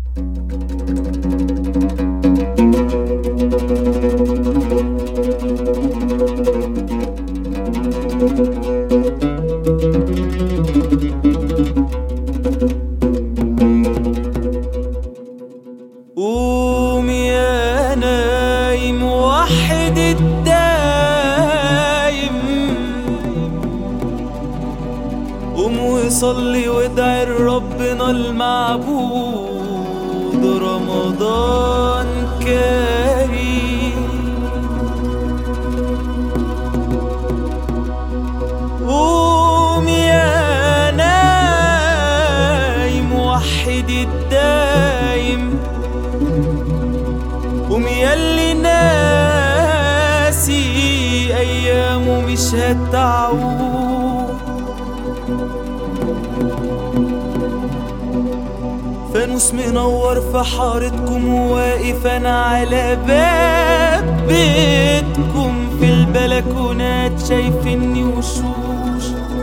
قوم يا نايم وحد الدايم قوم وصلي وادعي لربنا المعبود رمضان كريم قوم يا نايم وحد الدايم قوم ياللي ناسي ايامه مش هتعود فانوس منور في حارتكم وواقف انا على باب بيتكم في البلكونات شايفني وشوش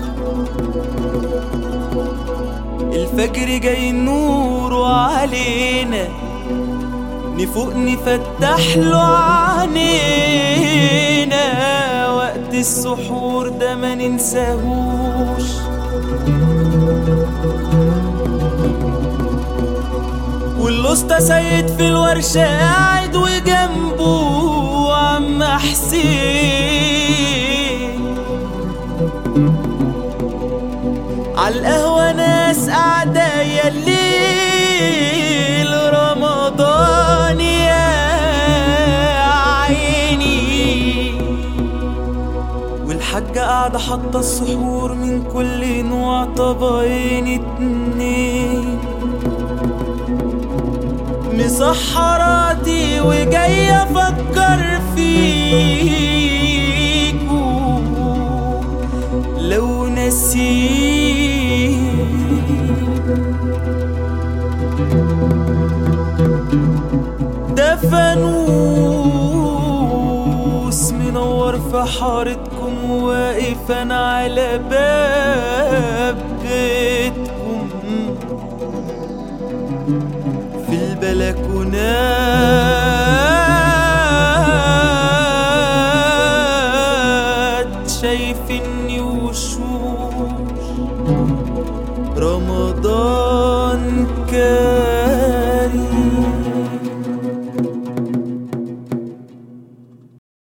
الفجر جاي نور علينا نفوق نفتح له عينينا وقت السحور ده ما ننساهوش والاسطى سيد في الورشة قاعد وجنبه عم حسين عالقهوة ناس قاعدة يا الليل رمضان يا عيني والحاجة قاعدة حاطة السحور من كل نوع طبقين اتنين مسحراتي وجاي افكر فيكو لو نسيت ده فانوس منور في حارتكم واقف انا على باب بيتكم في البلكونات شايفني وشوش رمضان كان